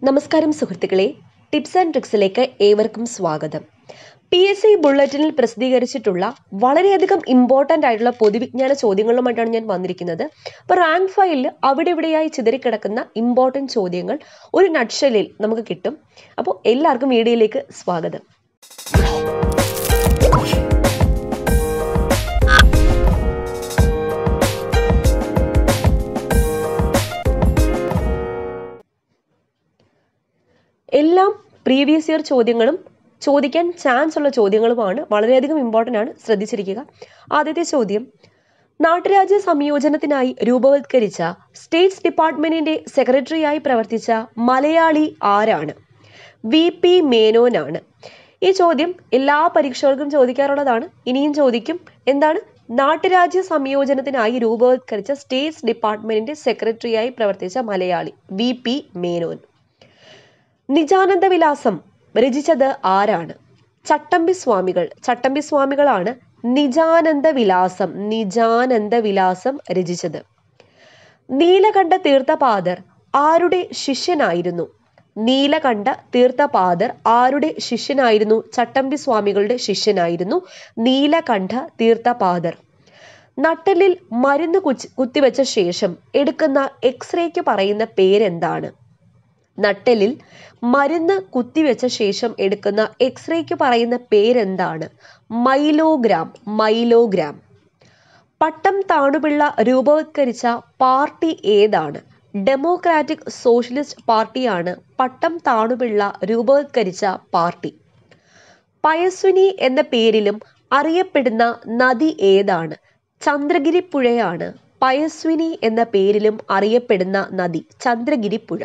നമസ്കാരം സുഹൃത്തുക്കളെ tips and ട്രിക്സിലേക്ക് ഏവർക്കും സ്വാഗതം പി എസ് സി ബുള്ളറ്റിനിൽ പ്രസിദ്ധീകരിച്ചിട്ടുള്ള വളരെയധികം ഇമ്പോർട്ടൻ്റ് ആയിട്ടുള്ള പൊതുവിജ്ഞാന ചോദ്യങ്ങളുമായിട്ടാണ് ഞാൻ വന്നിരിക്കുന്നത് അപ്പോൾ റാങ്ക് ഫയലിൽ അവിടെ ഇവിടെയായി ചിതറിക്കിടക്കുന്ന ഇമ്പോർട്ടൻ്റ് ചോദ്യങ്ങൾ ഒരു നട്ഷലിൽ നമുക്ക് കിട്ടും അപ്പോൾ എല്ലാവർക്കും വീഡിയോയിലേക്ക് സ്വാഗതം എല്ലാം പ്രീവിയസ് ഇയർ ചോദ്യങ്ങളും ചോദിക്കാൻ ചാൻസ് ഉള്ള ചോദ്യങ്ങളുമാണ് വളരെയധികം ഇമ്പോർട്ടൻ്റ് ആണ് ശ്രദ്ധിച്ചിരിക്കുക ആദ്യത്തെ ചോദ്യം നാട്ടുരാജ്യ സംയോജനത്തിനായി രൂപവത്കരിച്ച സ്റ്റേറ്റ്സ് ഡിപ്പാർട്ട്മെന്റിന്റെ സെക്രട്ടറിയായി പ്രവർത്തിച്ച മലയാളി ആരാണ് വി പി മേനോനാണ് ഈ ചോദ്യം എല്ലാ പരീക്ഷകൾക്കും ചോദിക്കാറുള്ളതാണ് ഇനിയും ചോദിക്കും എന്താണ് നാട്ടുരാജ്യ സംയോജനത്തിനായി രൂപവത്കരിച്ച സ്റ്റേറ്റ്സ് ഡിപ്പാർട്ട്മെന്റിന്റെ സെക്രട്ടറിയായി പ്രവർത്തിച്ച മലയാളി വി പി മേനോൻ നിജാനന്ദ വിലാസം രചിച്ചത് ആരാണ് ചട്ടമ്പി സ്വാമികൾ ചട്ടമ്പി സ്വാമികളാണ് നിജാനന്ദ വിലാസം നിജാനന്ദ വിലാസം രചിച്ചത് നീലകണ്ഠ തീർത്ഥപാദർ ആരുടെ ശിഷ്യനായിരുന്നു നീലകണ്ഠ തീർത്ഥപാദർ ആരുടെ ശിഷ്യനായിരുന്നു ചട്ടമ്പി സ്വാമികളുടെ ശിഷ്യനായിരുന്നു നീലകണ്ഠ തീർത്ഥപാദർ നട്ടലിൽ മരുന്ന് കുച്ചി കുത്തിവെച്ച ശേഷം എടുക്കുന്ന എക്സ്റേക്ക് പറയുന്ന പേരെന്താണ് നട്ടലിൽ മരുന്ന് കുത്തിവെച്ച ശേഷം എടുക്കുന്ന എക്സ്റേക്ക് പറയുന്ന പേരെന്താണ് മൈലോഗ്രാം മൈലോഗ്രാം പട്ടം താണുപിള്ള രൂപവത്കരിച്ച പാർട്ടി ഏതാണ് ഡെമോക്രാറ്റിക് സോഷ്യലിസ്റ്റ് പാർട്ടിയാണ് പട്ടം താണുപിള്ള രൂപവത്കരിച്ച പാർട്ടി പയസ്വിനി എന്ന പേരിലും അറിയപ്പെടുന്ന നദി ഏതാണ് ചന്ദ്രഗിരി പുഴയാണ് പയസ്വിനി എന്ന പേരിലും അറിയപ്പെടുന്ന നദി ചന്ദ്രഗിരി പുഴ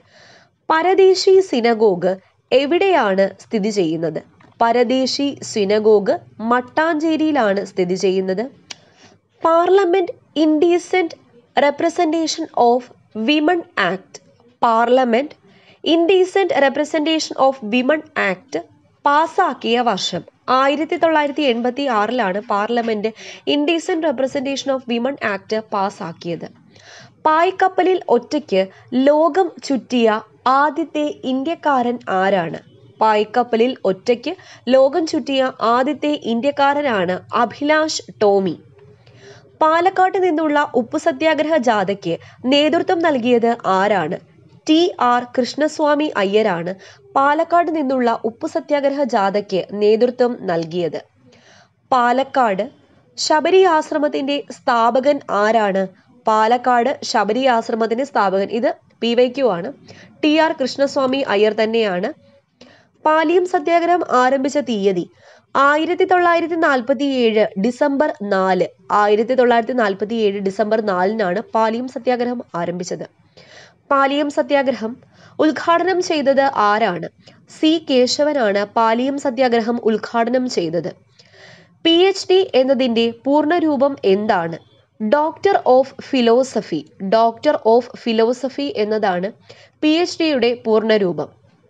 പരദേശി സിനഗോഗ് എവിടെയാണ് സ്ഥിതി ചെയ്യുന്നത് പരദേശി സിനഗോഗ് മട്ടാഞ്ചേരിയിലാണ് സ്ഥിതി ചെയ്യുന്നത് parliament indecent representation of women act parliament indecent representation of women act പാസാക്കിയ വർഷം ആയിരത്തി തൊള്ളായിരത്തി എൺപത്തി ആറിലാണ് parliament indecent representation of women act പാസാക്കിയത് പായ്ക്കപ്പലിൽ ഒറ്റയ്ക്ക് ലോകം ചുറ്റിയ ആദ്യത്തെ ഇന്ത്യക്കാരൻ ആരാണ് പായ്ക്കപ്പലിൽ ഒറ്റയ്ക്ക് ലോകം ചുറ്റിയ ആദ്യത്തെ ഇന്ത്യക്കാരനാണ് അഭിലാഷ് ടോമി പാലക്കാട്ട് നിന്നുള്ള ഉപ്പു സത്യാഗ്രഹ ജാഥയ്ക്ക് നേതൃത്വം നൽകിയത് ആരാണ് ടി ആർ കൃഷ്ണസ്വാമി അയ്യരാണ് പാലക്കാട് നിന്നുള്ള ഉപ്പു സത്യാഗ്രഹ ജാഥയ്ക്ക് നേതൃത്വം നൽകിയത് പാലക്കാട് ശബരി ആശ്രമത്തിന്റെ സ്ഥാപകൻ ആരാണ് പാലക്കാട് ശബരി ആശ്രമത്തിന്റെ സ്ഥാപകൻ ഇത് പി വൈ ക്യു ആണ് ടി ആർ കൃഷ്ണസ്വാമി അയ്യർ തന്നെയാണ് പാലിയം സത്യാഗ്രഹം ആരംഭിച്ച തീയതി ആയിരത്തി തൊള്ളായിരത്തി നാൽപ്പത്തി ഏഴ് ഡിസംബർ നാല് ആയിരത്തി തൊള്ളായിരത്തി നാൽപ്പത്തി ഏഴ് ഡിസംബർ നാലിനാണ് പാലിയം സത്യാഗ്രഹം ആരംഭിച്ചത് പാലിയം സത്യാഗ്രഹം ഉദ്ഘാടനം ചെയ്തത് ആരാണ് സി കേശവനാണ് പാലിയം സത്യാഗ്രഹം ഉദ്ഘാടനം ചെയ്തത് പി എച്ച് ഡി എന്നതിൻ്റെ പൂർണ്ണരൂപം എന്താണ് doctor of philosophy doctor of philosophy എന്നതാണ് പി എച്ച് ഡിയുടെ പൂർണ്ണരൂപം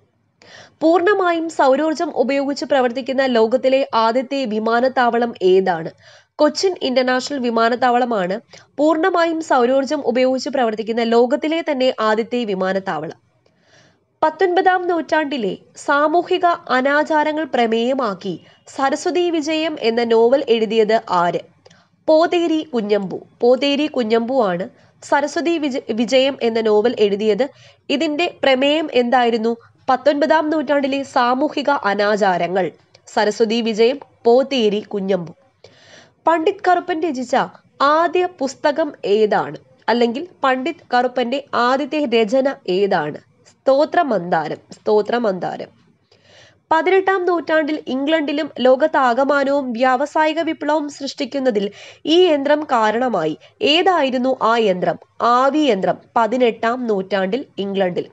പൂർണ്ണമായും സൗരോർജം ഉപയോഗിച്ച് പ്രവർത്തിക്കുന്ന ലോകത്തിലെ ആദ്യത്തെ വിമാനത്താവളം ഏതാണ് കൊച്ചിൻ ഇന്റർനാഷണൽ വിമാനത്താവളമാണ് പൂർണ്ണമായും സൗരോർജം ഉപയോഗിച്ച് പ്രവർത്തിക്കുന്ന ലോകത്തിലെ തന്നെ ആദ്യത്തെ വിമാനത്താവളം പത്തൊൻപതാം നൂറ്റാണ്ടിലെ സാമൂഹിക അനാചാരങ്ങൾ പ്രമേയമാക്കി സരസ്വതി വിജയം എന്ന നോവൽ എഴുതിയത് ആര് പോതേരി കുഞ്ഞമ്പു പോതേരി കുഞ്ഞമ്പു ആണ് സരസ്വതി വിജ വിജയം എന്ന നോവൽ എഴുതിയത് ഇതിന്റെ പ്രമേയം എന്തായിരുന്നു പത്തൊൻപതാം നൂറ്റാണ്ടിലെ സാമൂഹിക അനാചാരങ്ങൾ സരസ്വതി വിജയം പോതേരി കുഞ്ഞമ്പു പണ്ഡിറ്റ് കറുപ്പൻ രചിച്ച ആദ്യ പുസ്തകം ഏതാണ് അല്ലെങ്കിൽ പണ്ഡിറ്റ് കറുപ്പന്റെ ആദ്യത്തെ രചന ഏതാണ് സ്തോത്രമന്ദാരം സ്തോത്രമന്ദാരം പതിനെട്ടാം നൂറ്റാണ്ടിൽ ഇംഗ്ലണ്ടിലും ലോകത്താകമാനവും വ്യാവസായിക വിപ്ലവം സൃഷ്ടിക്കുന്നതിൽ ഈ യന്ത്രം കാരണമായി ഏതായിരുന്നു ആ യന്ത്രം ആവി യന്ത്രം പതിനെട്ടാം നൂറ്റാണ്ടിൽ ഇംഗ്ലണ്ടിൽ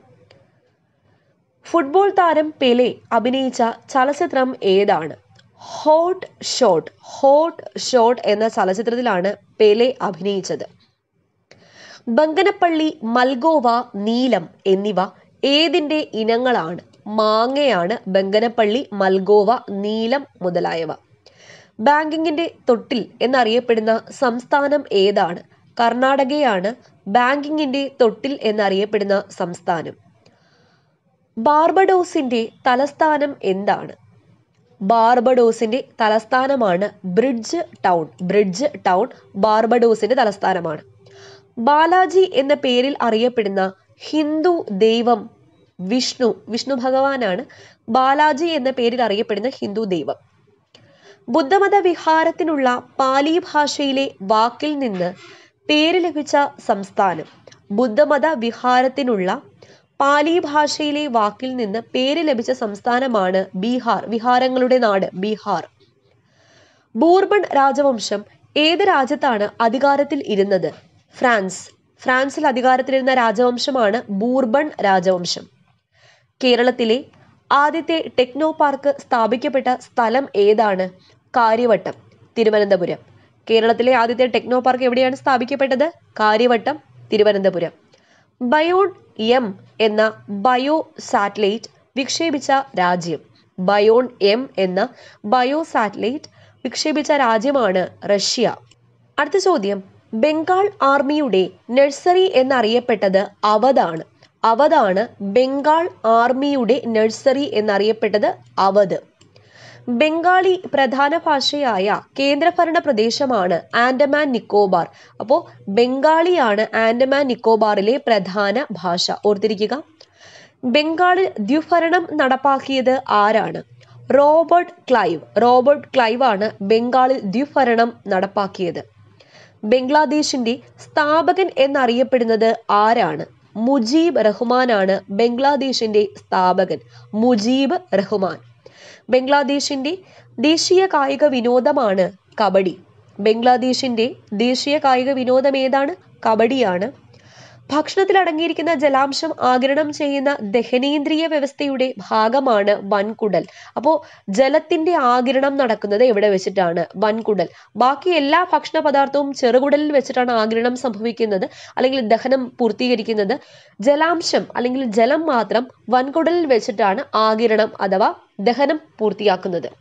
ഫുട്ബോൾ താരം പെലെ അഭിനയിച്ച ചലച്ചിത്രം ഏതാണ് ഹോട്ട് ഷോട്ട് ഹോട്ട് ഷോട്ട് എന്ന ചലച്ചിത്രത്തിലാണ് പെലെ അഭിനയിച്ചത് ബങ്കനപ്പള്ളി മൽഗോവ നീലം എന്നിവ ഏതിന്റെ ഇനങ്ങളാണ് മാങ്ങയാണ് ബങ്കനപ്പള്ളി മൽഗോവ നീലം മുതലായവ ബാങ്കിങ്ങിന്റെ തൊട്ടിൽ എന്നറിയപ്പെടുന്ന സംസ്ഥാനം ഏതാണ് കർണാടകയാണ് ബാങ്കിങ്ങിന്റെ തൊട്ടിൽ എന്നറിയപ്പെടുന്ന സംസ്ഥാനം ബാർബഡോസിന്റെ തലസ്ഥാനം എന്താണ് ബാർബഡോസിന്റെ തലസ്ഥാനമാണ് ബ്രിഡ്ജ് ടൗൺ ബ്രിഡ്ജ് ടൗൺ ബാർബഡോസിന്റെ തലസ്ഥാനമാണ് ബാലാജി എന്ന പേരിൽ അറിയപ്പെടുന്ന ഹിന്ദു ദൈവം വിഷ്ണു വിഷ്ണു ഭഗവാനാണ് ബാലാജി എന്ന പേരിൽ അറിയപ്പെടുന്ന ഹിന്ദു ദൈവം ബുദ്ധമത വിഹാരത്തിനുള്ള പാലി ഭാഷയിലെ വാക്കിൽ നിന്ന് പേര് ലഭിച്ച സംസ്ഥാനം ബുദ്ധമത വിഹാരത്തിനുള്ള പാലി ഭാഷയിലെ വാക്കിൽ നിന്ന് പേര് ലഭിച്ച സംസ്ഥാനമാണ് ബീഹാർ വിഹാരങ്ങളുടെ നാട് ബീഹാർ ബൂർബൺ രാജവംശം ഏത് രാജ്യത്താണ് അധികാരത്തിൽ ഇരുന്നത് ഫ്രാൻസ് ഫ്രാൻസിൽ അധികാരത്തിലിരുന്ന രാജവംശമാണ് ബൂർബൺ രാജവംശം കേരളത്തിലെ ആദ്യത്തെ ടെക്നോ പാർക്ക് സ്ഥാപിക്കപ്പെട്ട സ്ഥലം ഏതാണ് കാര്യവട്ടം തിരുവനന്തപുരം കേരളത്തിലെ ആദ്യത്തെ ടെക്നോ പാർക്ക് എവിടെയാണ് സ്ഥാപിക്കപ്പെട്ടത് കാര്യവട്ടം തിരുവനന്തപുരം ബയോൺ എം എന്ന ബയോ സാറ്റലൈറ്റ് വിക്ഷേപിച്ച രാജ്യം ബയോൺ എം എന്ന ബയോ സാറ്റലൈറ്റ് വിക്ഷേപിച്ച രാജ്യമാണ് റഷ്യ അടുത്ത ചോദ്യം ബംഗാൾ ആർമിയുടെ നഴ്സറി എന്നറിയപ്പെട്ടത് അവധാണ് അവധാണ് ബംഗാൾ ആർമിയുടെ നഴ്സറി എന്നറിയപ്പെട്ടത് അവധ് ബംഗാളി പ്രധാന ഭാഷയായ കേന്ദ്രഭരണ പ്രദേശമാണ് ആൻഡമാൻ നിക്കോബാർ അപ്പോൾ ബംഗാളിയാണ് ആൻഡമാൻ നിക്കോബാറിലെ പ്രധാന ഭാഷ ഓർത്തിരിക്കുക ബംഗാളിൽ ദ്വിഭരണം നടപ്പാക്കിയത് ആരാണ് റോബർട്ട് ക്ലൈവ് റോബർട്ട് ക്ലൈവ് ആണ് ബംഗാളിൽ ദ്വിഭരണം നടപ്പാക്കിയത് ബംഗ്ലാദേശിന്റെ സ്ഥാപകൻ എന്നറിയപ്പെടുന്നത് ആരാണ് മുജീബ് റഹ്മാനാണ് ബംഗ്ലാദേശിന്റെ സ്ഥാപകൻ മുജീബ് റഹ്മാൻ ബംഗ്ലാദേശിന്റെ ദേശീയ കായിക വിനോദമാണ് കബഡി ബംഗ്ലാദേശിന്റെ ദേശീയ കായിക വിനോദം ഏതാണ് കബഡിയാണ് ഭക്ഷണത്തിൽ അടങ്ങിയിരിക്കുന്ന ജലാംശം ആഗിരണം ചെയ്യുന്ന ദഹനേന്ദ്രിയ വ്യവസ്ഥയുടെ ഭാഗമാണ് വൻകുടൽ അപ്പോൾ ജലത്തിന്റെ ആഗിരണം നടക്കുന്നത് എവിടെ വെച്ചിട്ടാണ് വൻകുടൽ ബാക്കി എല്ലാ ഭക്ഷണ പദാർത്ഥവും ചെറുകുടലിൽ വെച്ചിട്ടാണ് ആഗിരണം സംഭവിക്കുന്നത് അല്ലെങ്കിൽ ദഹനം പൂർത്തീകരിക്കുന്നത് ജലാംശം അല്ലെങ്കിൽ ജലം മാത്രം വൻകുടലിൽ വെച്ചിട്ടാണ് ആഗിരണം അഥവാ ദഹനം പൂർത്തിയാക്കുന്നത്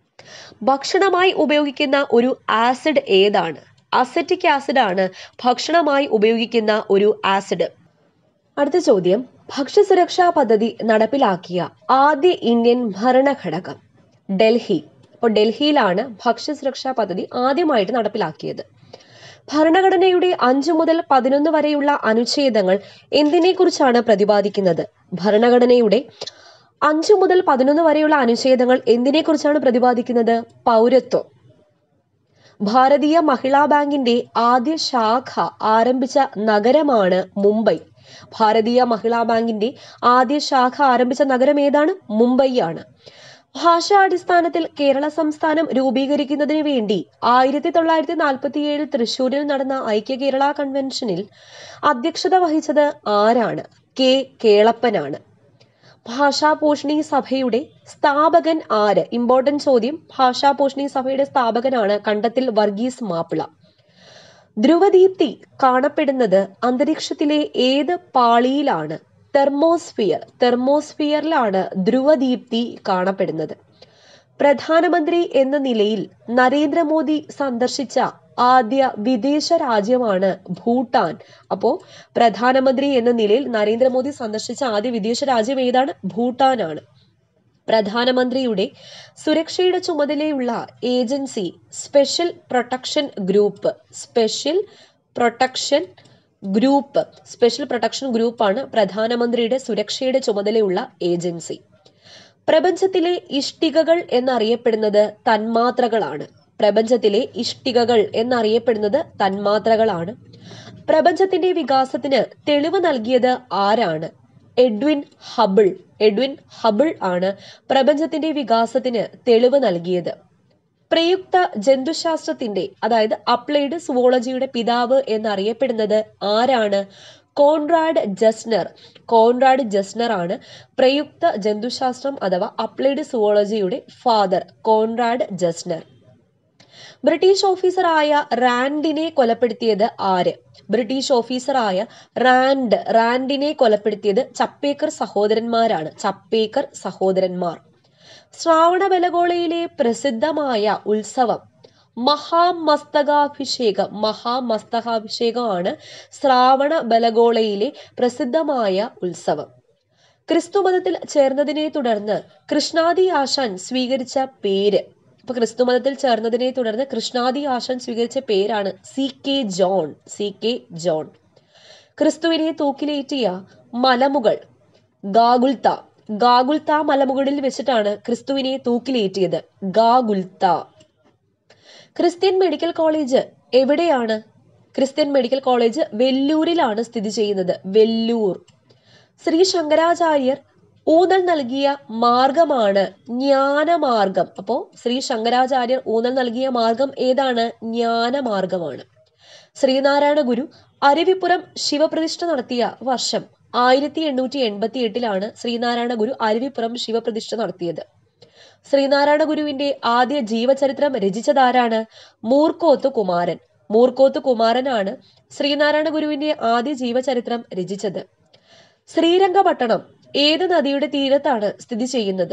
ഭക്ഷണമായി ഉപയോഗിക്കുന്ന ഒരു ആസിഡ് ഏതാണ് അസറ്റിക് ആസിഡ് ആണ് ഭക്ഷണമായി ഉപയോഗിക്കുന്ന ഒരു ആസിഡ് അടുത്ത ചോദ്യം ഭക്ഷ്യസുരക്ഷാ പദ്ധതി നടപ്പിലാക്കിയ ആദ്യ ഇന്ത്യൻ ഭരണഘടകം ഡൽഹി അപ്പോൾ ഡൽഹിയിലാണ് ഭക്ഷ്യസുരക്ഷാ പദ്ധതി ആദ്യമായിട്ട് നടപ്പിലാക്കിയത് ഭരണഘടനയുടെ അഞ്ചു മുതൽ പതിനൊന്ന് വരെയുള്ള അനുച്ഛേദങ്ങൾ എന്തിനെക്കുറിച്ചാണ് പ്രതിപാദിക്കുന്നത് ഭരണഘടനയുടെ അഞ്ചു മുതൽ പതിനൊന്ന് വരെയുള്ള അനുച്ഛേദങ്ങൾ എന്തിനെക്കുറിച്ചാണ് പ്രതിപാദിക്കുന്നത് പൗരത്വം ഭാരതീയ മഹിളാ ബാങ്കിന്റെ ആദ്യ ശാഖ ആരംഭിച്ച നഗരമാണ് മുംബൈ ഭാരതീയ മഹിളാ ബാങ്കിന്റെ ആദ്യ ശാഖ ആരംഭിച്ച നഗരം ഏതാണ് മുംബൈ ആണ് ഭാഷാടിസ്ഥാനത്തിൽ കേരള സംസ്ഥാനം രൂപീകരിക്കുന്നതിന് വേണ്ടി ആയിരത്തി തൊള്ളായിരത്തി നാൽപ്പത്തി ഏഴിൽ തൃശൂരിൽ നടന്ന ഐക്യ കേരള കൺവെൻഷനിൽ അധ്യക്ഷത വഹിച്ചത് ആരാണ് കെ കേളപ്പനാണ് ഭാഷാപോഷിണി സഭയുടെ സ്ഥാപകൻ ആര് ഇമ്പോർട്ടന്റ് ചോദ്യം ഭാഷാപോഷിണി സഭയുടെ സ്ഥാപകനാണ് കണ്ടത്തിൽ വർഗീസ് മാപ്പിള ധ്രുവദീപ്തി കാണപ്പെടുന്നത് അന്തരീക്ഷത്തിലെ ഏത് പാളിയിലാണ് തെർമോസ്ഫിയർ തെർമോസ്ഫിയറിലാണ് ധ്രുവദീപ്തി കാണപ്പെടുന്നത് പ്രധാനമന്ത്രി എന്ന നിലയിൽ നരേന്ദ്രമോദി സന്ദർശിച്ച ആദ്യ വിദേശ രാജ്യമാണ് ഭൂട്ടാൻ അപ്പോ പ്രധാനമന്ത്രി എന്ന നിലയിൽ നരേന്ദ്രമോദി സന്ദർശിച്ച ആദ്യ വിദേശ രാജ്യം ഏതാണ് ഭൂട്ടാനാണ് പ്രധാനമന്ത്രിയുടെ സുരക്ഷയുടെ ചുമതലയുള്ള agency special protection group special protection group special protection ഗ്രൂപ്പാണ് പ്രധാനമന്ത്രിയുടെ സുരക്ഷയുടെ ചുമതലയുള്ള ഏജൻസി പ്രപഞ്ചത്തിലെ ഇഷ്ടികകൾ എന്നറിയപ്പെടുന്നത് തന്മാത്രകളാണ് പ്രപഞ്ചത്തിലെ ഇഷ്ടികകൾ എന്നറിയപ്പെടുന്നത് തന്മാത്രകളാണ് പ്രപഞ്ചത്തിന്റെ വികാസത്തിന് തെളിവ് നൽകിയത് ആരാണ് എഡ്വിൻ ഹബിൾ എഡ്വിൻ ഹബിൾ ആണ് പ്രപഞ്ചത്തിന്റെ വികാസത്തിന് തെളിവ് നൽകിയത് പ്രയുക്ത ജന്തുശാസ്ത്രത്തിന്റെ അതായത് അപ്ലൈഡ് സുവോളജിയുടെ പിതാവ് എന്നറിയപ്പെടുന്നത് ആരാണ് കോൺറാഡ് ജസ്നർ കോൺറാഡ് ജസ്നർ ആണ് പ്രയുക്ത ജന്തുശാസ്ത്രം അഥവാ അപ്ലൈഡ് സുവോളജിയുടെ ഫാദർ കോൺറാഡ് ജസ്നർ ബ്രിട്ടീഷ് ഓഫീസറായ റാൻഡിനെ കൊലപ്പെടുത്തിയത് ആര് ബ്രിട്ടീഷ് ഓഫീസറായ റാൻഡ് റാൻഡിനെ കൊലപ്പെടുത്തിയത് ചപ്പേക്കർ സഹോദരന്മാരാണ് ചപ്പേക്കർ സഹോദരന്മാർ ശ്രാവണബലഗോളയിലെ പ്രസിദ്ധമായ ഉത്സവം മഹാമസ്തകാഭിഷേകം മഹാമസ്തകാഭിഷേകമാണ് ശ്രാവണ ബലഗോളയിലെ പ്രസിദ്ധമായ ഉത്സവം ക്രിസ്തു മതത്തിൽ ചേർന്നതിനെ തുടർന്ന് കൃഷ്ണാദി ആശാൻ സ്വീകരിച്ച പേര് അപ്പൊ ക്രിസ്തു മതത്തിൽ ചേർന്നതിനെ തുടർന്ന് കൃഷ്ണാദി ആശാൻ സ്വീകരിച്ച പേരാണ് C K John C K John ക്രിസ്തുവിനെ തൂക്കിലേറ്റിയ മലമുകൾ ഗാഗുൽത്ത ഗാഗുൽത്ത മലമുകളിൽ വെച്ചിട്ടാണ് ക്രിസ്തുവിനെ തൂക്കിലേറ്റിയത് ഗാഗുൽത്ത ക്രിസ്ത്യൻ മെഡിക്കൽ കോളേജ് എവിടെയാണ് ക്രിസ്ത്യൻ മെഡിക്കൽ കോളേജ് വെല്ലൂരിലാണ് സ്ഥിതി ചെയ്യുന്നത് വെല്ലൂർ ശ്രീ ശങ്കരാചാര്യർ ഊന്നൽ നൽകിയ മാർഗമാണ് ജ്ഞാനമാർഗം അപ്പോ ശ്രീ ശങ്കരാചാര്യർ ഊന്നൽ നൽകിയ മാർഗം ഏതാണ് ജ്ഞാനമാർഗമാണ് ശ്രീനാരായണ ഗുരു അരുവിപ്പുറം ശിവപ്രതിഷ്ഠ നടത്തിയ വർഷം ആയിരത്തി എണ്ണൂറ്റി എൺപത്തി എട്ടിലാണ് ശ്രീനാരായണ ഗുരു അരുവിപ്പുറം ശിവപ്രതിഷ്ഠ നടത്തിയത് ശ്രീനാരായണ ഗുരുവിന്റെ ആദ്യ ജീവചരിത്രം രചിച്ചതാരാണ് മൂർക്കോത്ത് കുമാരൻ മൂർക്കോത്ത് കുമാരനാണ് ശ്രീനാരായണ ഗുരുവിന്റെ ആദ്യ ജീവചരിത്രം രചിച്ചത് ശ്രീരംഗപട്ടണം ഏത് നദിയുടെ തീരത്താണ് സ്ഥിതി ചെയ്യുന്നത്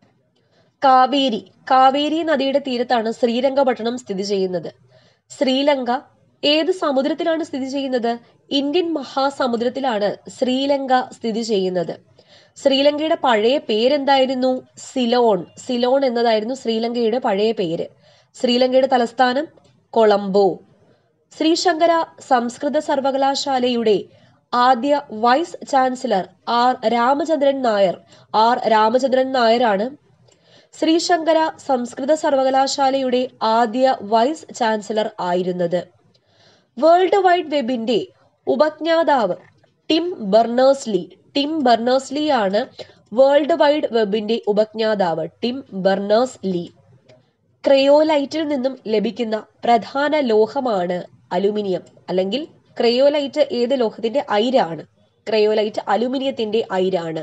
കാവേരി കാവേരി നദിയുടെ തീരത്താണ് ശ്രീരംഗപട്ടണം സ്ഥിതി ചെയ്യുന്നത് ശ്രീലങ്ക ഏത് സമുദ്രത്തിലാണ് സ്ഥിതി ചെയ്യുന്നത് ഇന്ത്യൻ മഹാസമുദ്രത്തിലാണ് ശ്രീലങ്ക സ്ഥിതി ചെയ്യുന്നത് ശ്രീലങ്കയുടെ പഴയ പേരെന്തായിരുന്നു സിലോൺ സിലോൺ എന്നതായിരുന്നു ശ്രീലങ്കയുടെ പഴയ പേര് ശ്രീലങ്കയുടെ തലസ്ഥാനം കൊളംബോ ശ്രീശങ്കര സംസ്കൃത സർവകലാശാലയുടെ ആദ്യ vice chancellor R Ramachandran Nair R Ramachandran നായരാണ് ശ്രീശങ്കര സംസ്കൃത സർവകലാശാലയുടെ ആദ്യ വൈസ് ചാൻസലർ ആയിരുന്നത് വേൾഡ് വൈഡ് വെബിന്റെ ഉപജ്ഞാതാവ് ടിം ബെർണേഴ്സ്ലി ടിം ബെർണേഴ്സ്ലി ആണ് വേൾഡ് വൈഡ് വെബിന്റെ ഉപജ്ഞാതാവ് ടിം ബെർണേഴ്സ് ലീ ക്രയോലൈറ്റിൽ നിന്നും ലഭിക്കുന്ന പ്രധാന ലോഹമാണ് അലുമിനിയം അല്ലെങ്കിൽ ക്രയോലൈറ്റ് ഏത് ലോഹത്തിന്റെ അയിരാണ് ക്രയോലൈറ്റ് അലുമിനിയത്തിന്റെ അയിരാണ്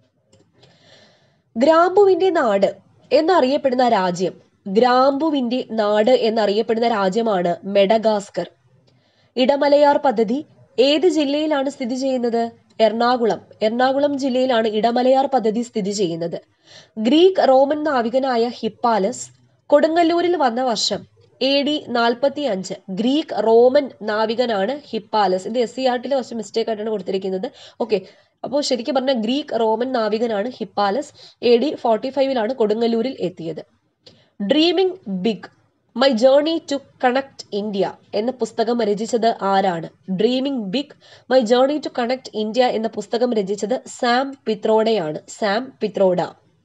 ഗ്രാമ്പുവിന്റെ നാട് എന്നറിയപ്പെടുന്ന രാജ്യം ഗ്രാമ്പുവിന്റെ നാട് എന്നറിയപ്പെടുന്ന രാജ്യമാണ് മെഡഗാസ്കർ ഇടമലയാർ പദ്ധതി ഏത് ജില്ലയിലാണ് സ്ഥിതി ചെയ്യുന്നത് എറണാകുളം എറണാകുളം ജില്ലയിലാണ് ഇടമലയാർ പദ്ധതി സ്ഥിതി ചെയ്യുന്നത് ഗ്രീക്ക് റോമൻ നാവികനായ ഹിപ്പാലസ് കൊടുങ്ങല്ലൂരിൽ വന്ന വർഷം എ ഡി നാൽപ്പത്തി അഞ്ച് ഗ്രീക്ക് റോമൻ നാവികനാണ് ഹിപ്പാലസ് ഇത് എസ് സി ആർ ടിയിലെ കുറച്ച് മിസ്റ്റേക്ക് ആയിട്ടാണ് കൊടുത്തിരിക്കുന്നത് ഓക്കെ അപ്പോൾ ശരിക്കും പറഞ്ഞാൽ ഗ്രീക്ക് റോമൻ നാവികനാണ് ഹിപ്പാലസ് എ ഡി ഫോർട്ടി ഫൈവിലാണ് കൊടുങ്ങല്ലൂരിൽ എത്തിയത് dreaming big my journey to connect India എന്ന പുസ്തകം രചിച്ചത് ആരാണ് dreaming big my journey to connect India എന്ന പുസ്തകം രചിച്ചത് സാം പിത്രോഡയാണ് സാം പിത്രോഡ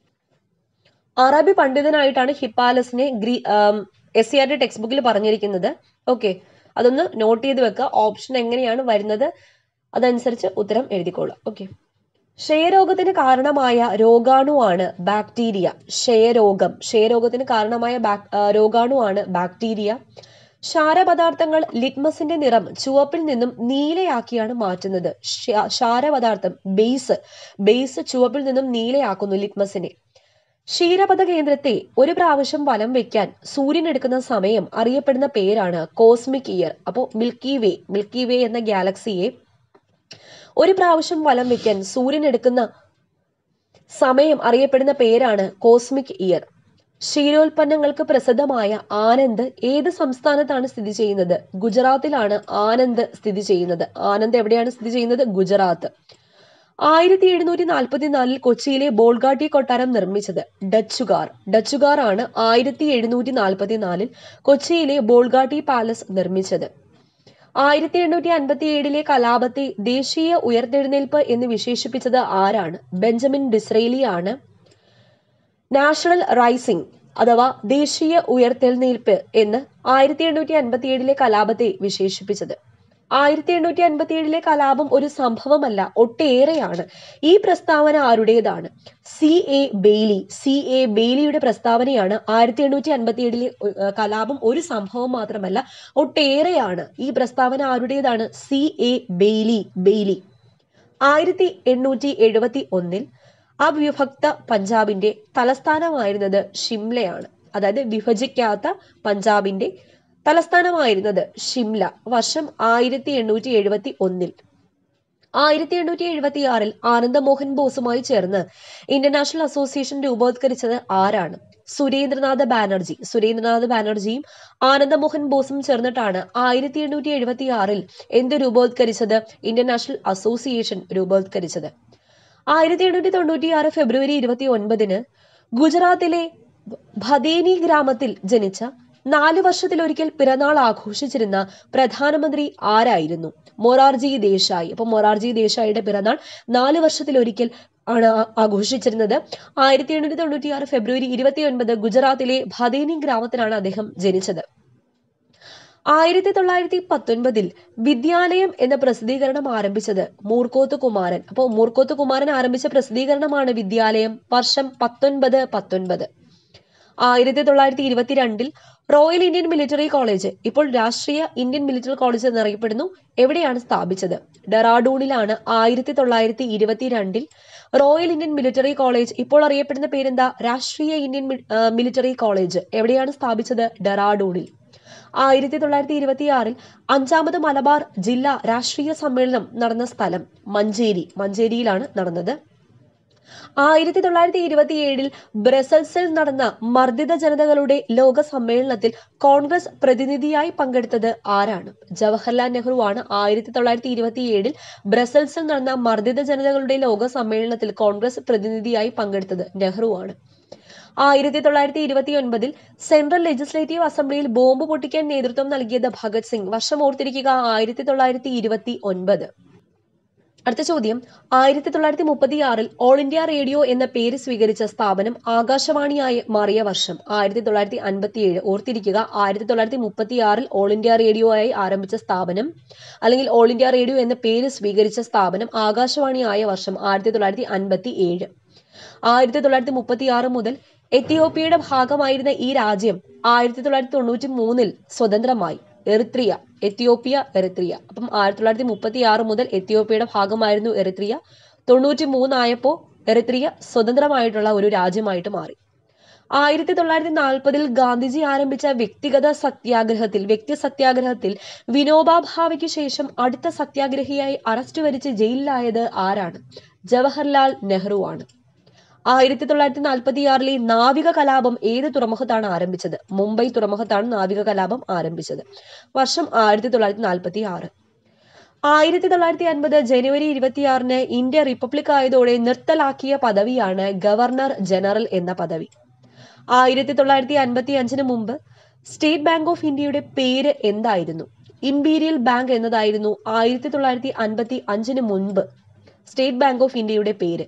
അറബി പണ്ഡിതനായിട്ടാണ് ഹിപ്പാലസിനെ ഗ്രീ S C R T text ബുക്കിൽ പറഞ്ഞിരിക്കുന്നത് ഓക്കെ അതൊന്ന് നോട്ട് ചെയ്ത് വെക്കുക ഓപ്ഷൻ എങ്ങനെയാണ് വരുന്നത് അതനുസരിച്ച് ഉത്തരം എഴുതിക്കോളാം ഓക്കെ ക്ഷയരോഗത്തിന് കാരണമായ രോഗാണുവാണ് ബാക്ടീരിയ ക്ഷയരോഗം ക്ഷയരോഗത്തിന് കാരണമായ ബാക്- ആ, രോഗാണുവാണ് ബാക്ടീരിയ ക്ഷാരപദാർത്ഥങ്ങൾ ലിറ്റ്മസിന്റെ നിറം ചുവപ്പിൽ നിന്നും നീലയാക്കിയാണ് മാറ്റുന്നത് ക്ഷ- ക്ഷാരപദാർത്ഥം ബേസ് ബേസ് ചുവപ്പിൽ നിന്നും നീലയാക്കുന്നു ലിറ്റ്മസിനെ ക്ഷീരപഥ കേന്ദ്രത്തെ ഒരു പ്രാവശ്യം വലം വെക്കാൻ സൂര്യൻ എടുക്കുന്ന സമയം അറിയപ്പെടുന്ന പേരാണ് കോസ്മിക് ഇയർ അപ്പോൾ മിൽക്കി വേ മിൽക്കി വേ എന്ന ഗാലക്സിയെ ഒരു പ്രാവശ്യം വലം വെക്കാൻ സൂര്യൻ എടുക്കുന്ന സമയം അറിയപ്പെടുന്ന പേരാണ് കോസ്മിക് ഇയർ ക്ഷീരോൽപ്പന്നങ്ങൾക്ക് പ്രസിദ്ധമായ ആനന്ദ് ഏത് സംസ്ഥാനത്താണ് സ്ഥിതി ചെയ്യുന്നത് ഗുജറാത്തിലാണ് ആനന്ദ് സ്ഥിതി ചെയ്യുന്നത് ആനന്ദ് എവിടെയാണ് സ്ഥിതി ചെയ്യുന്നത് ഗുജറാത്ത് ആയിരത്തി എഴുന്നൂറ്റി നാൽപ്പത്തിനാലിൽ കൊച്ചിയിലെ ബോൾഗാട്ടി കൊട്ടാരം നിർമ്മിച്ചത് ഡച്ചുകാർ ഡച്ചുകാർ ആണ് ആയിരത്തി എഴുന്നൂറ്റി നാൽപ്പത്തിനാലിൽ കൊച്ചിയിലെ ബോൾഗാട്ടി പാലസ് നിർമ്മിച്ചത് ആയിരത്തി എണ്ണൂറ്റി അൻപത്തി ഏഴിലെ കലാപത്തെ ദേശീയ ഉയർത്തെഴുന്നേൽപ്പ് എന്ന് വിശേഷിപ്പിച്ചത് ആരാണ് ബെഞ്ചമിൻ ഡിസ്രേലി ആണ് നാഷണൽ റൈസിംഗ് അഥവാ ദേശീയ ഉയർത്തെഴുന്നേൽപ്പ് എന്ന് ആയിരത്തി എണ്ണൂറ്റി അൻപത്തി ഏഴിലെ കലാപത്തെ വിശേഷിപ്പിച്ചത് ആയിരത്തി എണ്ണൂറ്റി അൻപത്തി ഏഴിലെ കലാപം ഒരു സംഭവമല്ല ഒട്ടേറെയാണ് ഈ പ്രസ്താവന ആരുടേതാണ് C A Bailey C A ബെയ്ലിയുടെ പ്രസ്താവനയാണ് ആയിരത്തി എണ്ണൂറ്റി അൻപത്തി ഏഴിലെ ഏഹ്, കലാപം ഒരു സംഭവം മാത്രമല്ല ഒട്ടേറെയാണ് ഈ പ്രസ്താവന ആരുടേതാണ് സി എ ബെയ്ലി ബെയ്ലി ആയിരത്തി എണ്ണൂറ്റി എഴുപത്തി ഒന്നിൽ അവിഭക്ത പഞ്ചാബിന്റെ തലസ്ഥാനമായിരുന്നത് ഷിംലയാണ് അതായത് വിഭജിക്കാത്ത പഞ്ചാബിന്റെ തലസ്ഥാനമായിരുന്നത് ഷിംല വർഷം ആയിരത്തി എണ്ണൂറ്റി എഴുപത്തി ഒന്നിൽ ആയിരത്തി എണ്ണൂറ്റി എഴുപത്തി ആറിൽ ആനന്ദമോഹൻ ബോസുമായി ചേർന്ന് ഇന്റർനാഷണൽ അസോസിയേഷൻ രൂപവത്കരിച്ചത് ആരാണ് സുരേന്ദ്രനാഥ് ബാനർജി സുരേന്ദ്രനാഥ് ബാനർജിയും ആനന്ദമോഹൻ ബോസും ചേർന്നിട്ടാണ് ആയിരത്തി എണ്ണൂറ്റി എഴുപത്തി ആറിൽ എന്ത് രൂപവത്കരിച്ചത് ഇന്റർനാഷണൽ അസോസിയേഷൻ രൂപവത്കരിച്ചത് ആയിരത്തി എണ്ണൂറ്റി തൊണ്ണൂറ്റി ആറ് ഫെബ്രുവരി ഇരുപത്തി ഒൻപതിന് ഗുജറാത്തിലെ ഭദേനി ഗ്രാമത്തിൽ ജനിച്ച നാല് വർഷത്തിലൊരിക്കൽ പിറന്നാൾ ആഘോഷിച്ചിരുന്ന പ്രധാനമന്ത്രി ആരായിരുന്നു മൊറാർജി ദേശായി അപ്പൊ മൊറാർജി ദേശായിയുടെ പിറന്നാൾ നാല് വർഷത്തിലൊരിക്കൽ ആണ് ആ- ആഘോഷിച്ചിരുന്നത് ആയിരത്തി എണ്ണൂറ്റി തൊണ്ണൂറ്റി ആറ് ഫെബ്രുവരി ഇരുപത്തി ഒൻപത് ഗുജറാത്തിലെ ഭദേനി ഗ്രാമത്തിലാണ് അദ്ദേഹം ജനിച്ചത് ആയിരത്തി തൊള്ളായിരത്തി പത്തൊൻപതിൽ വിദ്യാലയം എന്ന പ്രസിദ്ധീകരണം ആരംഭിച്ചത് മൂർക്കോത്ത് കുമാരൻ അപ്പോൾ മൂർക്കോത്ത് കുമാരൻ ആരംഭിച്ച പ്രസിദ്ധീകരണമാണ് വിദ്യാലയം വർഷം പത്തൊൻപത് പത്തൊൻപത് ആയിരത്തി തൊള്ളായിരത്തി ഇരുപത്തിരണ്ടിൽ റോയൽ ഇന്ത്യൻ മിലിറ്ററി കോളേജ് ഇപ്പോൾ രാഷ്ട്രീയ ഇന്ത്യൻ മിലിറ്ററി കോളേജ് എന്നറിയപ്പെടുന്നു എവിടെയാണ് സ്ഥാപിച്ചത് ഡെറാഡൂണിലാണ് ആയിരത്തി തൊള്ളായിരത്തി ഇരുപത്തിരണ്ടിൽ റോയൽ ഇന്ത്യൻ മിലിറ്ററി കോളേജ് ഇപ്പോൾ അറിയപ്പെടുന്ന പേരെന്താ രാഷ്ട്രീയ ഇന്ത്യൻ മി- ആ, മിലിറ്ററി കോളേജ് എവിടെയാണ് സ്ഥാപിച്ചത് ഡെറാഡൂണിൽ ആയിരത്തി തൊള്ളായിരത്തി ഇരുപത്തിയാറിൽ അഞ്ചാമത് മലബാർ ജില്ലാ രാഷ്ട്രീയ സമ്മേളനം നടന്ന സ്ഥലം മഞ്ചേരി മഞ്ചേരിയിലാണ് നടന്നത് ആയിരത്തി തൊള്ളായിരത്തി ഇരുപത്തിയേഴിൽ ബ്രസൽസിൽ നടന്ന മർദ്ദിത ജനതകളുടെ ലോക സമ്മേളനത്തിൽ കോൺഗ്രസ് പ്രതിനിധിയായി പങ്കെടുത്തത് ആരാണ് ജവഹർലാൽ നെഹ്റു ആണ് ആയിരത്തി തൊള്ളായിരത്തി ഇരുപത്തിയേഴിൽ ബ്രസൽസിൽ നടന്ന മർദ്ദിത ജനതകളുടെ ലോക സമ്മേളനത്തിൽ കോൺഗ്രസ് പ്രതിനിധിയായി പങ്കെടുത്തത് നെഹ്റു ആണ് ആയിരത്തി തൊള്ളായിരത്തി ഇരുപത്തി ഒൻപതിൽ സെൻട്രൽ ലെജിസ്ലേറ്റീവ് അസംബ്ലിയിൽ ബോംബ് പൊട്ടിക്കാൻ നേതൃത്വം നൽകിയത് ഭഗത് സിംഗ് വർഷം ഓർത്തിരിക്കുക ആയിരത്തി തൊള്ളായിരത്തി ഇരുപത്തി ഒൻപത് അടുത്ത ചോദ്യം ആയിരത്തി തൊള്ളായിരത്തി മുപ്പത്തി ആറിൽ ഓൾ ഇന്ത്യ റേഡിയോ എന്ന പേര് സ്വീകരിച്ച സ്ഥാപനം ആകാശവാണിയായി മാറിയ വർഷം ആയിരത്തി തൊള്ളായിരത്തി അൻപത്തിയേഴ് ഓർത്തിരിക്കുക ആയിരത്തി തൊള്ളായിരത്തി മുപ്പത്തി ആറിൽ ഓൾ ഇന്ത്യ റേഡിയോ ആയി ആരംഭിച്ച സ്ഥാപനം അല്ലെങ്കിൽ ഓൾ ഇന്ത്യ റേഡിയോ എന്ന പേര് സ്വീകരിച്ച സ്ഥാപനം ആകാശവാണിയായ വർഷം ആയിരത്തി തൊള്ളായിരത്തി അൻപത്തി ഏഴ് ആയിരത്തി തൊള്ളായിരത്തി മുപ്പത്തി ആറ് മുതൽ എത്തിയോപ്യയുടെ ഭാഗമായിരുന്ന ഈ രാജ്യം ആയിരത്തി തൊള്ളായിരത്തി തൊണ്ണൂറ്റി മൂന്നിൽ സ്വതന്ത്രമായി എറിത്രിയ എത്തിയോപ്യ എറിത്രിയ അപ്പം ആയിരത്തി തൊള്ളായിരത്തി മുപ്പത്തി ആറ് മുതൽ എത്തിയോപ്യയുടെ ഭാഗമായിരുന്നു എറിത്രിയ തൊണ്ണൂറ്റി മൂന്നായപ്പോൾ എറിത്രിയ സ്വതന്ത്രമായിട്ടുള്ള ഒരു രാജ്യമായിട്ട് മാറി ആയിരത്തി തൊള്ളായിരത്തി നാൽപ്പതിൽ ഗാന്ധിജി ആരംഭിച്ച വ്യക്തിഗത സത്യാഗ്രഹത്തിൽ വ്യക്തി സത്യാഗ്രഹത്തിൽ വിനോബാ ഭാവയ്ക്ക് ശേഷം അടുത്ത സത്യാഗ്രഹിയായി അറസ്റ്റ് വരിച്ച് ജയിലിലായത് ആരാണ് ജവഹർലാൽ നെഹ്റു ആണ് ആയിരത്തി തൊള്ളായിരത്തി നാൽപ്പത്തി ആറിലെ നാവിക കലാപം ഏത് തുറമുഖത്താണ് ആരംഭിച്ചത് മുംബൈ തുറമുഖത്താണ് നാവിക കലാപം ആരംഭിച്ചത് വർഷം ആയിരത്തി തൊള്ളായിരത്തി നാൽപ്പത്തി ആറ് ആയിരത്തി തൊള്ളായിരത്തി അൻപത് ജനുവരി ഇരുപത്തിയാറിന് ഇന്ത്യ റിപ്പബ്ലിക് ആയതോടെ നിർത്തലാക്കിയ പദവിയാണ് ഗവർണർ ജനറൽ എന്ന പദവി ആയിരത്തി തൊള്ളായിരത്തി അൻപത്തി അഞ്ചിന് മുമ്പ് സ്റ്റേറ്റ് ബാങ്ക് ഓഫ് ഇന്ത്യയുടെ പേര് എന്തായിരുന്നു ഇമ്പീരിയൽ ബാങ്ക് എന്നതായിരുന്നു ആയിരത്തി തൊള്ളായിരത്തി അൻപത്തി അഞ്ചിന് മുൻപ് സ്റ്റേറ്റ് ബാങ്ക് ഓഫ് ഇന്ത്യയുടെ പേര്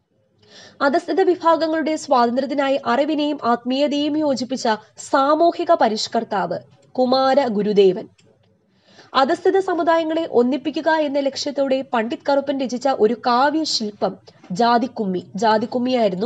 അധസ്ഥിത വിഭാഗങ്ങളുടെ സ്വാതന്ത്ര്യത്തിനായി അറിവിനെയും ആത്മീയതയും യോജിപ്പിച്ച സാമൂഹിക പരിഷ്കർത്താവ് കുമാര ഗുരുദേവൻ അധസ്ഥിത സമുദായങ്ങളെ ഒന്നിപ്പിക്കുക എന്ന ലക്ഷ്യത്തോടെ പണ്ഡിറ്റ് കറുപ്പൻ രചിച്ച ഒരു കാവ്യ ശില്പം ജാതിക്കുമ്മി ജാതിക്കുമ്മിയായിരുന്നു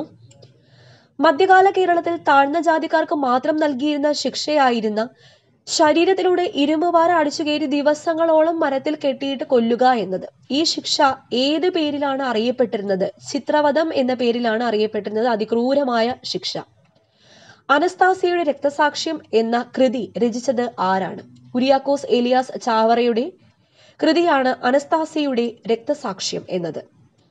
മധ്യകാല കേരളത്തിൽ താഴ്ന്ന ജാതിക്കാർക്ക് മാത്രം നൽകിയിരുന്ന ശിക്ഷയായിരുന്ന ശരീരത്തിലൂടെ ഇരുമ്പ് വാര അടിച്ചു കയറി ദിവസങ്ങളോളം മരത്തിൽ കെട്ടിയിട്ട് കൊല്ലുക എന്നത് ഈ ശിക്ഷ ഏത് പേരിലാണ് അറിയപ്പെട്ടിരുന്നത് ചിത്രവധം എന്ന പേരിലാണ് അറിയപ്പെട്ടിരുന്നത് അതിക്രൂരമായ ശിക്ഷ അനസ്താസിയുടെ രക്തസാക്ഷ്യം എന്ന കൃതി രചിച്ചത് ആരാണ് കുര്യാക്കോസ് ഏലിയാസ് ചാവറയുടെ കൃതിയാണ് അനസ്താസിയുടെ രക്തസാക്ഷ്യം എന്നത്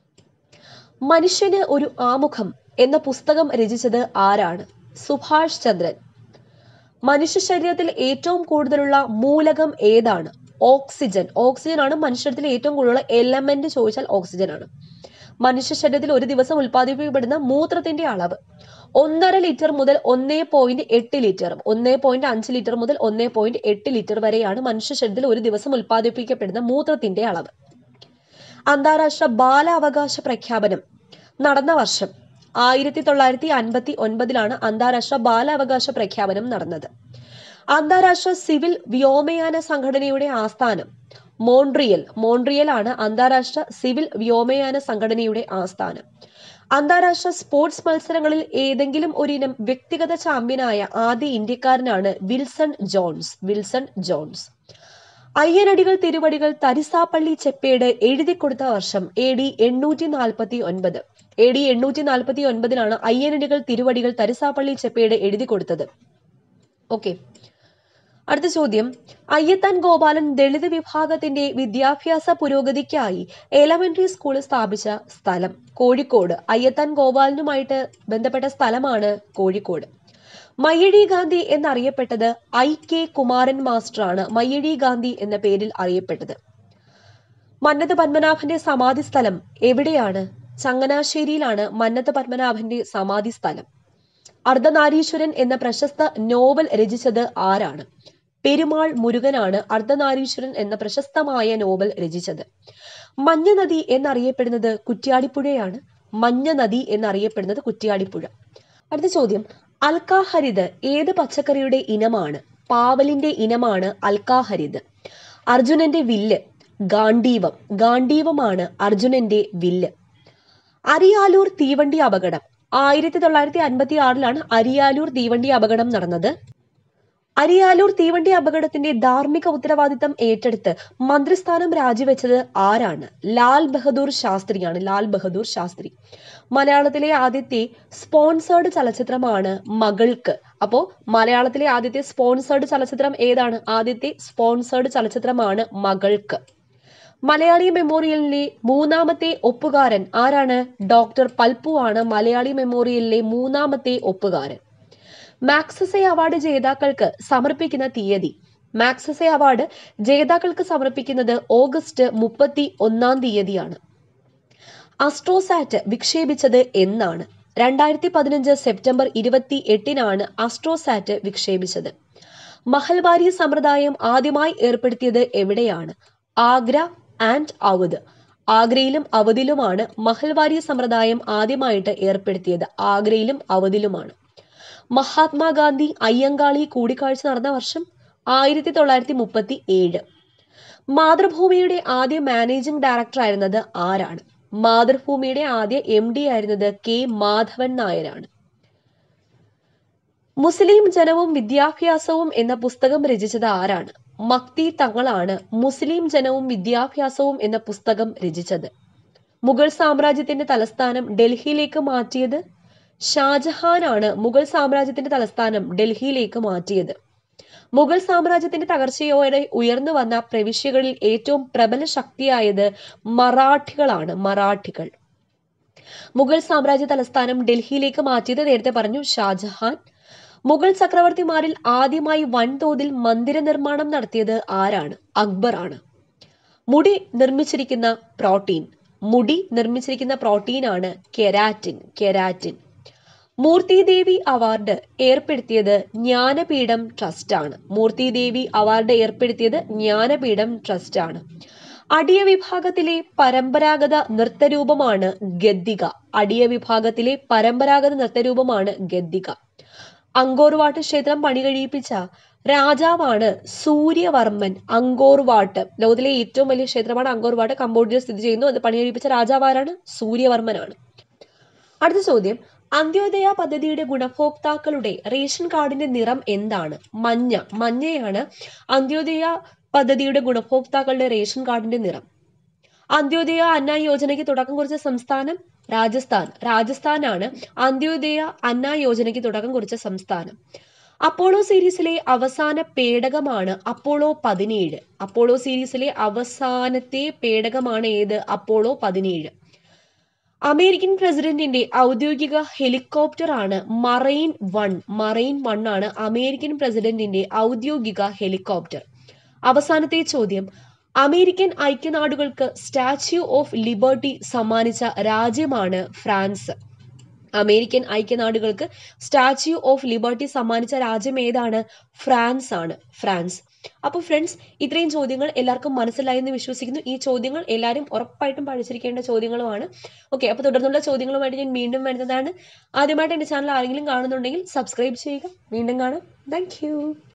മനുഷ്യന് ഒരു ആമുഖം എന്ന പുസ്തകം രചിച്ചത് ആരാണ് സുഭാഷ് ചന്ദ്രൻ മനുഷ്യ ശരീരത്തിൽ ഏറ്റവും കൂടുതലുള്ള മൂലകം ഏതാണ് ഓക്സിജൻ ഓക്സിജൻ ആണ് മനുഷ്യത്തിൽ ഏറ്റവും കൂടുതലുള്ള എലമെന്റ് ചോദിച്ചാൽ ഓക്സിജൻ ആണ് മനുഷ്യ ശരീരത്തിൽ ഒരു ദിവസം ഉൽപ്പാദിപ്പിക്കപ്പെടുന്ന മൂത്രത്തിന്റെ അളവ് ഒന്നര ലിറ്റർ മുതൽ ഒന്നേ പോയിന്റ് എട്ട് ലിറ്ററും ഒന്നേ പോയിന്റ് അഞ്ച് ലിറ്റർ മുതൽ ഒന്നേ പോയിന്റ് എട്ട് ലിറ്റർ വരെയാണ് മനുഷ്യ ശരീരത്തിൽ ഒരു ദിവസം ഉൽപ്പാദിപ്പിക്കപ്പെടുന്ന മൂത്രത്തിന്റെ അളവ് അന്താരാഷ്ട്ര ബാലാവകാശ പ്രഖ്യാപനം നടന്ന വർഷം ആയിരത്തി തൊള്ളായിരത്തി അൻപത്തി ഒൻപതിലാണ് അന്താരാഷ്ട്ര ബാലാവകാശ പ്രഖ്യാപനം നടന്നത് അന്താരാഷ്ട്ര സിവിൽ വ്യോമയാന സംഘടനയുടെ ആസ്ഥാനം മോൺട്രിയൽ മോൺട്രിയൽ ആണ് അന്താരാഷ്ട്ര സിവിൽ വ്യോമയാന സംഘടനയുടെ ആസ്ഥാനം അന്താരാഷ്ട്ര സ്പോർട്സ് മത്സരങ്ങളിൽ ഏതെങ്കിലും ഒരിനം വ്യക്തിഗത ചാമ്പ്യനായ ആദ്യ ഇന്ത്യക്കാരനാണ് Wilson Jones Wilson Jones Ayyanadikal Thiruvadikal Tharisapalli ചെപ്പേട് എഴുതി കൊടുത്ത വർഷം എ ഡി എണ്ണൂറ്റി നാൽപ്പത്തി ഒൻപത് എ ഡി എണ്ണൂറ്റി നാൽപ്പത്തി ഒൻപതിലാണ് അയ്യനടികൾ തിരുവടികൾ തരിസാപ്പള്ളി ചെപ്പേട് എഴുതി കൊടുത്തത് ഓക്കെ അടുത്ത ചോദ്യം അയ്യത്താൻ ഗോപാലൻ ദളിത് വിഭാഗത്തിന്റെ വിദ്യാഭ്യാസ പുരോഗതിക്കായി എലമെന്ററി സ്കൂൾ സ്ഥാപിച്ച സ്ഥലം കോഴിക്കോട് അയ്യത്താൻ ഗോപാലനുമായിട്ട് ബന്ധപ്പെട്ട സ്ഥലമാണ് കോഴിക്കോട് മയ്യഴി ഗാന്ധി എന്നറിയപ്പെട്ടത് ഐ കെ കുമാരൻ മാസ്റ്ററാണ് മയ്യഴി ഗാന്ധി എന്ന പേരിൽ അറിയപ്പെട്ടത് മന്നത്ത് പത്മനാഭന്റെ സമാധി സ്ഥലം എവിടെയാണ് ചങ്ങനാശ്ശേരിയിലാണ് മന്നത്ത് പത്മനാഭന്റെ സമാധി സ്ഥലം അർദ്ധനാരീശ്വരൻ എന്ന പ്രശസ്ത നോവൽ രചിച്ചത് ആരാണ് പെരുമാൾ മുരുകനാണ് അർദ്ധനാരീശ്വരൻ എന്ന പ്രശസ്തമായ നോവൽ രചിച്ചത് മഞ്ഞ നദി എന്നറിയപ്പെടുന്നത് കുറ്റ്യാടിപ്പുഴയാണ് മഞ്ഞ നദി എന്നറിയപ്പെടുന്നത് കുറ്റ്യാടിപ്പുഴ അടുത്ത ചോദ്യം അൽക്കാഹരിത് ഏത് പച്ചക്കറിയുടെ ഇനമാണ് പാവലിന്റെ ഇനമാണ് അൽക്കാഹരിത് അർജുനന്റെ വില്ല് ഗാന്ഡീവം ഗാന്ഡീവമാണ് അർജുനന്റെ വില്ല് അരിയാലൂർ തീവണ്ടി അപകടം ആയിരത്തി തൊള്ളായിരത്തി അൻപത്തി ആറിലാണ് അരിയാലൂർ തീവണ്ടി അപകടം നടന്നത് അരിയാലൂർ തീവണ്ടി അപകടത്തിന്റെ ധാർമ്മിക ഉത്തരവാദിത്തം ഏറ്റെടുത്ത് മന്ത്രിസ്ഥാനം രാജിവെച്ചത് ആരാണ് ലാൽ ബഹദൂർ ശാസ്ത്രിയാണ് ലാൽ ബഹദൂർ ശാസ്ത്രി മലയാളത്തിലെ ആദ്യത്തെ സ്പോൺസേർഡ് ചലച്ചിത്രമാണ് മകൾക്ക് അപ്പോ മലയാളത്തിലെ ആദ്യത്തെ സ്പോൺസേർഡ് ചലച്ചിത്രം ഏതാണ് ആദ്യത്തെ സ്പോൺസേർഡ് ചലച്ചിത്രമാണ് മകൾക്ക് മലയാളി മെമ്മോറിയലിലെ മൂന്നാമത്തെ ഒപ്പുകാരൻ ആരാണ് ഡോക്ടർ പൽപ്പു ആണ് മലയാളി മെമ്മോറിയലിലെ മൂന്നാമത്തെ ഒപ്പുകാരൻ മാക്സസെ അവാർഡ് ജേതാക്കൾക്ക് സമർപ്പിക്കുന്ന തീയതി മാക്സസെ അവാർഡ് ജേതാക്കൾക്ക് സമർപ്പിക്കുന്നത് ഓഗസ്റ്റ് മുപ്പത്തി ഒന്നാം തീയതിയാണ് അസ്ട്രോസാറ്റ് വിക്ഷേപിച്ചത് എന്നാണ് രണ്ടായിരത്തി പതിനഞ്ച് സെപ്റ്റംബർ ഇരുപത്തി എട്ടിനാണ് അസ്ട്രോസാറ്റ് വിക്ഷേപിച്ചത് മഹൽവാരി സമ്പ്രദായം ആദ്യമായി ഏർപ്പെടുത്തിയത് എവിടെയാണ് ആഗ്ര ആൻഡ് അവധ് ആഗ്രയിലും അവധിലുമാണ് മഹൽവാരി സമ്പ്രദായം ആദ്യമായിട്ട് ഏർപ്പെടുത്തിയത് ആഗ്രയിലും അവധിലുമാണ് മഹാത്മാഗാന്ധി അയ്യങ്കാളി കൂടിക്കാഴ്ച നടന്ന വർഷം ആയിരത്തി തൊള്ളായിരത്തി മുപ്പത്തി ഏഴ് മാതൃഭൂമിയുടെ ആദ്യ മാനേജിംഗ് ഡയറക്ടർ ആയിരുന്നത് ആരാണ് മാതൃഭൂമിയുടെ ആദ്യ എം ഡി ആയിരുന്നത് കെ മാധവൻ നായരാണ് മുസ്ലിം ജനവും വിദ്യാഭ്യാസവും എന്ന പുസ്തകം രചിച്ചത് ആരാണ് മക്തി തങ്ങളാണ് മുസ്ലിം ജനവും വിദ്യാഭ്യാസവും എന്ന പുസ്തകം രചിച്ചത് മുഗൾ സാമ്രാജ്യത്തിന്റെ തലസ്ഥാനം ഡൽഹിയിലേക്ക് മാറ്റിയത് ഷാജഹാനാണ് മുഗൾ സാമ്രാജ്യത്തിന്റെ തലസ്ഥാനം ഡൽഹിയിലേക്ക് മാറ്റിയത് മുഗൾ സാമ്രാജ്യത്തിന്റെ തകർച്ചയോടെ ഉയർന്നു വന്ന പ്രവിശ്യകളിൽ ഏറ്റവും പ്രബല ശക്തിയായത് മറാഠികളാണ് മറാഠികൾ മുഗൾ സാമ്രാജ്യ തലസ്ഥാനം ഡൽഹിയിലേക്ക് മാറ്റിയത് നേരത്തെ പറഞ്ഞു ഷാജഹാൻ മുഗൾ ചക്രവർത്തിമാരിൽ ആദ്യമായി വൻതോതിൽ മന്ദിര നിർമ്മാണം നടത്തിയത് ആരാണ് അക്ബർ ആണ് മുടി നിർമ്മിച്ചിരിക്കുന്ന പ്രോട്ടീൻ മുടി നിർമ്മിച്ചിരിക്കുന്ന പ്രോട്ടീനാണ് കെരാറ്റിൻ കെരാറ്റിൻ മൂർത്തിദേവി അവാർഡ് ഏർപ്പെടുത്തിയത് ജ്ഞാനപീഠം ട്രസ്റ്റ് ആണ് മൂർത്തിദേവി അവാർഡ് ഏർപ്പെടുത്തിയത് ജ്ഞാനപീഠം ട്രസ്റ്റ് ആണ് അടിയ വിഭാഗത്തിലെ പരമ്പരാഗത നൃത്തരൂപമാണ് ഗദ്ദിക അടിയ വിഭാഗത്തിലെ പരമ്പരാഗത നൃത്തരൂപമാണ് ഗദ്ദിക അങ്കോർവാട്ട് ക്ഷേത്രം പണി കഴിയിപ്പിച്ച രാജാവാണ് സൂര്യവർമ്മൻ അങ്കോർവാട്ട് ലോകത്തിലെ ഏറ്റവും വലിയ ക്ഷേത്രമാണ് അങ്കോർവാട്ട് കംബോഡിയയിൽ സ്ഥിതി ചെയ്യുന്നു അത് പണി കഴിപ്പിച്ച രാജാവാരാണ് സൂര്യവർമ്മനാണ് അടുത്ത ചോദ്യം അന്ത്യോദയ പദ്ധതിയുടെ ഗുണഭോക്താക്കളുടെ റേഷൻ കാർഡിന്റെ നിറം എന്താണ് മഞ്ഞ മഞ്ഞയാണ് അന്ത്യോദയ പദ്ധതിയുടെ ഗുണഭോക്താക്കളുടെ റേഷൻ കാർഡിന്റെ നിറം അന്ത്യോദയ അന്ന യോജനയ്ക്ക് തുടക്കം കുറിച്ച സംസ്ഥാനം രാജസ്ഥാൻ രാജസ്ഥാനാണ് അന്ത്യോദയ അന്ന യോജനയ്ക്ക് തുടക്കം കുറിച്ച സംസ്ഥാനം അപ്പോളോ സീരീസിലെ അവസാന പേടകമാണ് അപ്പോളോ പതിനേഴ് അപ്പോളോ സീരീസിലെ അവസാനത്തെ പേടകമാണ് ഏത് അപ്പോളോ പതിനേഴ് അമേരിക്കൻ പ്രസിഡന്റിന്റെ ഔദ്യോഗിക ഹെലികോപ്റ്റർ ആണ് മറൈൻ വൺ മറൈൻ വൺ ആണ് അമേരിക്കൻ പ്രസിഡന്റിന്റെ ഔദ്യോഗിക ഹെലികോപ്റ്റർ അവസാനത്തെ ചോദ്യം അമേരിക്കൻ ഐക്യനാടുകൾക്ക് സ്റ്റാച്യു ഓഫ് ലിബർട്ടി സമ്മാനിച്ച രാജ്യമാണ് ഫ്രാൻസ് അമേരിക്കൻ ഐക്യനാടുകൾക്ക് സ്റ്റാച്യു ഓഫ് ലിബർട്ടി സമ്മാനിച്ച രാജ്യം ഏതാണ് ഫ്രാൻസ് ആണ് ഫ്രാൻസ് അപ്പോൾ ഫ്രണ്ട്സ് ഇത്രയും ചോദ്യങ്ങൾ എല്ലാവർക്കും മനസ്സിലായി എന്ന് വിശ്വസിക്കുന്നു ഈ ചോദ്യങ്ങൾ എല്ലാവരും ഉറപ്പായിട്ടും പഠിച്ചിരിക്കേണ്ട ചോദ്യങ്ങളുമാണ് ഓക്കെ അപ്പോൾ തുടർന്നുള്ള ചോദ്യങ്ങളുമായിട്ട് ഞാൻ വീണ്ടും വരുന്നതാണ് ആദ്യമായിട്ട് എൻ്റെ ചാനൽ ആരെങ്കിലും കാണുന്നുണ്ടെങ്കിൽ സബ്സ്ക്രൈബ് ചെയ്യുക വീണ്ടും കാണാം താങ്ക്